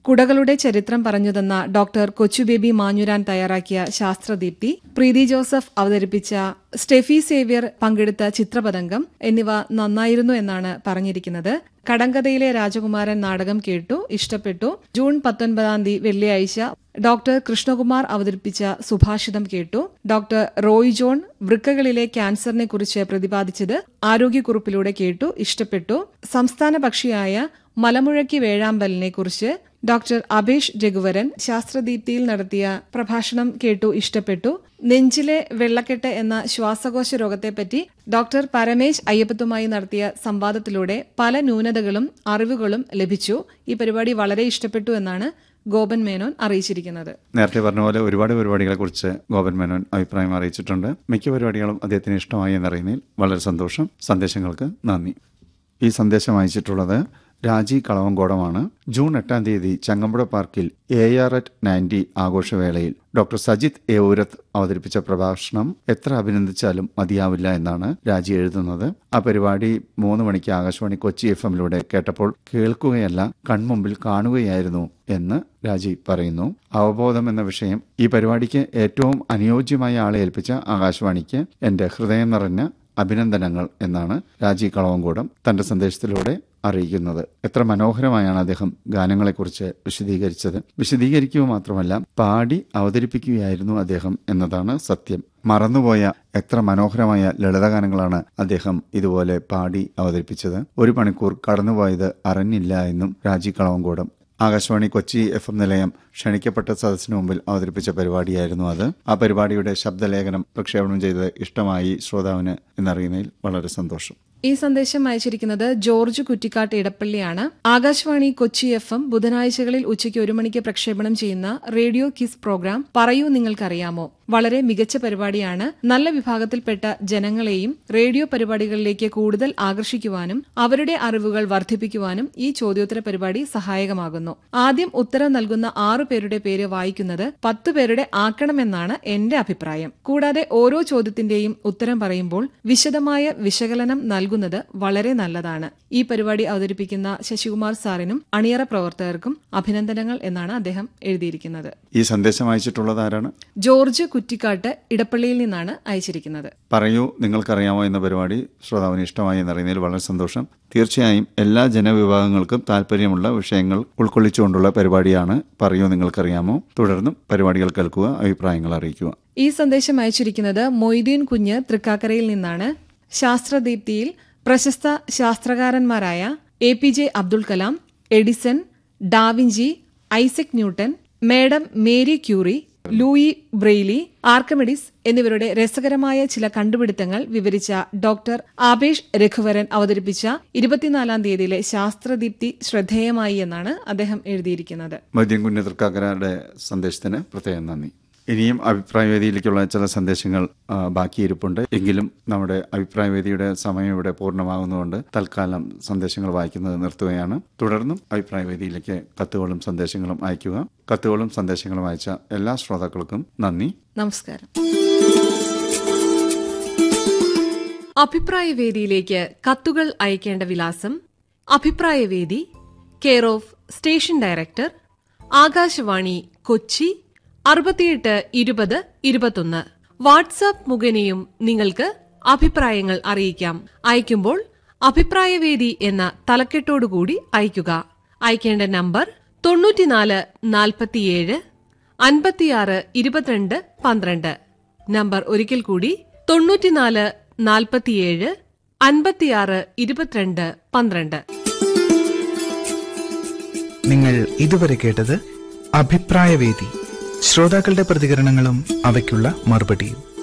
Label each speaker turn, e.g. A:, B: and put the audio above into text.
A: കുടകളുടെ ചരിത്രം പറഞ്ഞുതന്ന ഡോക്ടർ കൊച്ചുബേബി മാഞ്ഞുരാൻ തയ്യാറാക്കിയ ശാസ്ത്രദീപ്തി പ്രീതി ജോസഫ് അവതരിപ്പിച്ച സ്റ്റെഫി സേവ്യർ പങ്കെടുത്ത ചിത്രപതംഗം എന്നിവ നന്നായിരുന്നു എന്നാണ് പറഞ്ഞിരിക്കുന്നത് കടങ്കഥയിലെ രാജകുമാരൻ നാടകം കേട്ടു ഇഷ്ടപ്പെട്ടു ജൂൺ പത്തൊൻപതാം തീയതി വെള്ളിയാഴ്ച ഡോക്ടർ കൃഷ്ണകുമാർ അവതരിപ്പിച്ച സുഭാഷിതം കേട്ടു ഡോക്ടർ റോയ് ജോൺ വൃക്കകളിലെ ക്യാൻസറിനെ കുറിച്ച് പ്രതിപാദിച്ചത് ആരോഗ്യക്കുറിപ്പിലൂടെ കേട്ടു ഇഷ്ടപ്പെട്ടു സംസ്ഥാന പക്ഷിയായ മലമുഴക്കി വേഴാമ്പലിനെ കുറിച്ച് ഡോക്ടർ അബേഷ് രഘുവരൻ ശാസ്ത്രദീപ്തിയിൽ നടത്തിയ പ്രഭാഷണം കേട്ടു ഇഷ്ടപ്പെട്ടു നെഞ്ചിലെ വെള്ളക്കെട്ട് എന്ന ശ്വാസകോശ രോഗത്തെപ്പറ്റി ഡോക്ടർ പരമേശ് അയ്യപ്പത്തുമായി നടത്തിയ സംവാദത്തിലൂടെ പല ന്യൂനതകളും അറിവുകളും ലഭിച്ചു ഈ പരിപാടി വളരെ ഇഷ്ടപ്പെട്ടു എന്നാണ് ഗോപൻ മേനോൻ അറിയിച്ചിരിക്കുന്നത്
B: നേരത്തെ പറഞ്ഞ പോലെ ഒരുപാട് പരിപാടികളെ കുറിച്ച് ഗോപൻ മേനോൻ അഭിപ്രായം അറിയിച്ചിട്ടുണ്ട് മിക്ക പരിപാടികളും അദ്ദേഹത്തിന് ഇഷ്ടമായി എന്നറിയുന്നതിൽ വളരെ സന്തോഷം സന്ദേശങ്ങൾക്ക് നന്ദി ഈ സന്ദേശം അയച്ചിട്ടുള്ളത് രാജി കളവങ്കോടമാണ് ജൂൺ എട്ടാം തീയതി ചങ്ങമ്പുഴ പാർക്കിൽ എ ആർ എറ്റ് നയൻറ്റി ആഘോഷവേളയിൽ ഡോക്ടർ സജിത് എഊരത്ത് അവതരിപ്പിച്ച പ്രഭാഷണം എത്ര അഭിനന്ദിച്ചാലും മതിയാവില്ല എന്നാണ് രാജി എഴുതുന്നത് ആ പരിപാടി മൂന്ന് മണിക്ക് ആകാശവാണി കൊച്ചി എഫ് എമ്മിലൂടെ കേട്ടപ്പോൾ കേൾക്കുകയല്ല കൺമുമ്പിൽ കാണുകയായിരുന്നു എന്ന് രാജി പറയുന്നു അവബോധം എന്ന വിഷയം ഈ പരിപാടിക്ക് ഏറ്റവും അനുയോജ്യമായ ആളെ ഏൽപ്പിച്ച ആകാശവാണിക്ക് എന്റെ ഹൃദയം നിറഞ്ഞ അഭിനന്ദനങ്ങൾ എന്നാണ് രാജി കളവങ്കോടം തന്റെ സന്ദേശത്തിലൂടെ അറിയിക്കുന്നത് എത്ര മനോഹരമായാണ് അദ്ദേഹം ഗാനങ്ങളെക്കുറിച്ച് വിശദീകരിച്ചത് വിശദീകരിക്കുക മാത്രമല്ല പാടി അവതരിപ്പിക്കുകയായിരുന്നു അദ്ദേഹം എന്നതാണ് സത്യം മറന്നുപോയ എത്ര മനോഹരമായ ലളിതഗാനങ്ങളാണ് അദ്ദേഹം ഇതുപോലെ പാടി അവതരിപ്പിച്ചത് ഒരു മണിക്കൂർ കടന്നുപോയത് അറിഞ്ഞില്ല എന്നും രാജി കളവങ്കോടം ആകാശവാണി കൊച്ചി എഫ് എം നിലയം ക്ഷണിക്കപ്പെട്ട സദസ്സിന് മുമ്പിൽ അവതരിപ്പിച്ച പരിപാടിയായിരുന്നു അത് ആ പരിപാടിയുടെ ശബ്ദലേഖനം പ്രക്ഷേപണം ചെയ്തത് ഇഷ്ടമായി ശ്രോതാവിന് എന്നറിയുന്നതിൽ വളരെ സന്തോഷം
A: ഈ സന്ദേശം അയച്ചിരിക്കുന്നത് ജോർജ് കുറ്റിക്കാട്ട് ഇടപ്പള്ളിയാണ് ആകാശവാണി കൊച്ചി എഫ് എം ബുധനാഴ്ചകളിൽ ഉച്ചയ്ക്ക് ഒരു മണിക്ക് പ്രക്ഷേപണം ചെയ്യുന്ന റേഡിയോ കിസ് പ്രോഗ്രാം പറയൂ നിങ്ങൾക്കറിയാമോ വളരെ മികച്ച പരിപാടിയാണ് നല്ല വിഭാഗത്തിൽപ്പെട്ട ജനങ്ങളെയും റേഡിയോ പരിപാടികളിലേക്ക് കൂടുതൽ ആകർഷിക്കുവാനും അവരുടെ അറിവുകൾ വർദ്ധിപ്പിക്കുവാനും ഈ ചോദ്യോത്തര പരിപാടി സഹായകമാകുന്നു ആദ്യം ഉത്തരം നൽകുന്ന ആറു പേരുടെ പേര് വായിക്കുന്നത് പത്തു പേരുടെ ആക്കണമെന്നാണ് എന്റെ അഭിപ്രായം കൂടാതെ ഓരോ ചോദ്യത്തിന്റെയും ഉത്തരം പറയുമ്പോൾ വിശദമായ വിശകലനം നൽകുന്നത് വളരെ നല്ലതാണ് ഈ പരിപാടി അവതരിപ്പിക്കുന്ന ശശികുമാർ സാറിനും അണിയറ പ്രവർത്തകർക്കും അഭിനന്ദനങ്ങൾ എന്നാണ് അദ്ദേഹം എഴുതിയിരിക്കുന്നത്
B: ഈ സന്ദേശം അയച്ചിട്ടുള്ളത് ആരാണ്
A: ജോർജ് കുറ്റിക്കാട്ട് ഇടപ്പള്ളിയിൽ നിന്നാണ് അയച്ചിരിക്കുന്നത്
B: പറയൂ നിങ്ങൾക്കറിയാമോ എന്ന പരിപാടി ശ്രോതാവിന് ഇഷ്ടമായി എന്നറിയുന്നതിൽ വളരെ സന്തോഷം തീർച്ചയായും എല്ലാ ജനവിഭാഗങ്ങൾക്കും താല്പര്യമുള്ള വിഷയങ്ങൾ ഉൾക്കൊള്ളിച്ചുകൊണ്ടുള്ള പരിപാടിയാണ് പറയൂ നിങ്ങൾക്കറിയാമോ തുടർന്നും പരിപാടികൾ കേൾക്കുക അഭിപ്രായങ്ങൾ അറിയിക്കുക
A: ഈ സന്ദേശം അയച്ചിരിക്കുന്നത് മൊയ്തീൻ കുഞ്ഞ് തൃക്കാക്കരയിൽ നിന്നാണ് ശാസ്ത്രദീപ്തിയിൽ പ്രശസ്ത ശാസ്ത്രകാരന്മാരായ A P J Abdul Kalam Edison da Vinci Isaac Newton madame Marie Curie Louis Braille Archimedes എന്നിവരുടെ രസകരമായ ചില കണ്ടുപിടുത്തങ്ങൾ വിവരിച്ച ഡോക്ടർ ആബേഷ് രഘുവരൻ അവതരിപ്പിച്ച ഇരുപത്തിനാലാം തീയതിയിലെ ശാസ്ത്രദീപ്തി ശ്രദ്ധേയമായി എന്നാണ് അദ്ദേഹം എഴുതിയിരിക്കുന്നത്
B: മദ്യം കുഞ്ഞ് തൃക്കാക്കരയുടെ സന്ദേശത്തിന് പ്രത്യേകം നന്ദി ഇനിയും അഭിപ്രായ വേദിയിലേക്കുള്ള ചില സന്ദേശങ്ങൾ ആ, ബാക്കിയിരിപ്പുണ്ട് എങ്കിലും നമ്മുടെ അഭിപ്രായ വേദിയുടെ സമയം ഇവിടെ പൂർണ്ണമാകുന്നതുകൊണ്ട് തൽക്കാലം സന്ദേശങ്ങൾ വായിക്കുന്നത് നിർത്തുകയാണ് തുടർന്നും അഭിപ്രായ വേദിയിലേക്ക് കത്തുകളും സന്ദേശങ്ങളും അയയ്ക്കുക കത്തുകളും സന്ദേശങ്ങളും അയച്ച എല്ലാ ശ്രോതാക്കൾക്കും നന്ദി
A: നമസ്കാരം അഭിപ്രായ വേദിയിലേക്ക് കത്തുകൾ അയക്കേണ്ട വിലാസം അഭിപ്രായ വേദി care of station director Akashvani Kochi അറുപത്തിയെട്ട് ഇരുപത് ഇരുപത്തൊന്ന് വാട്സാപ്പ് മുഖേനയും നിങ്ങൾക്ക് അഭിപ്രായങ്ങൾ അറിയിക്കാം അയക്കുമ്പോൾ അഭിപ്രായവേദി എന്ന തലക്കെട്ടോടുകൂടി അയക്കുക അയക്കേണ്ട നമ്പർ തൊണ്ണൂറ്റിനാല് നാൽപ്പത്തിയേഴ് അൻപത്തിയാറ് ഇരുപത്തിരണ്ട് പന്ത്രണ്ട് നമ്പർ ഒരിക്കൽ കൂടി തൊണ്ണൂറ്റിനാല് നാൽപ്പത്തിയേഴ് അൻപത്തിയാറ് ഇരുപത്തിരണ്ട് പന്ത്രണ്ട്
C: നിങ്ങൾ ഇതുവരെ കേട്ടത് അഭിപ്രായവേദി ശ്രോതാക്കളുടെ പ്രതികരണങ്ങളും അവയ്ക്കുള്ള മറുപടിയും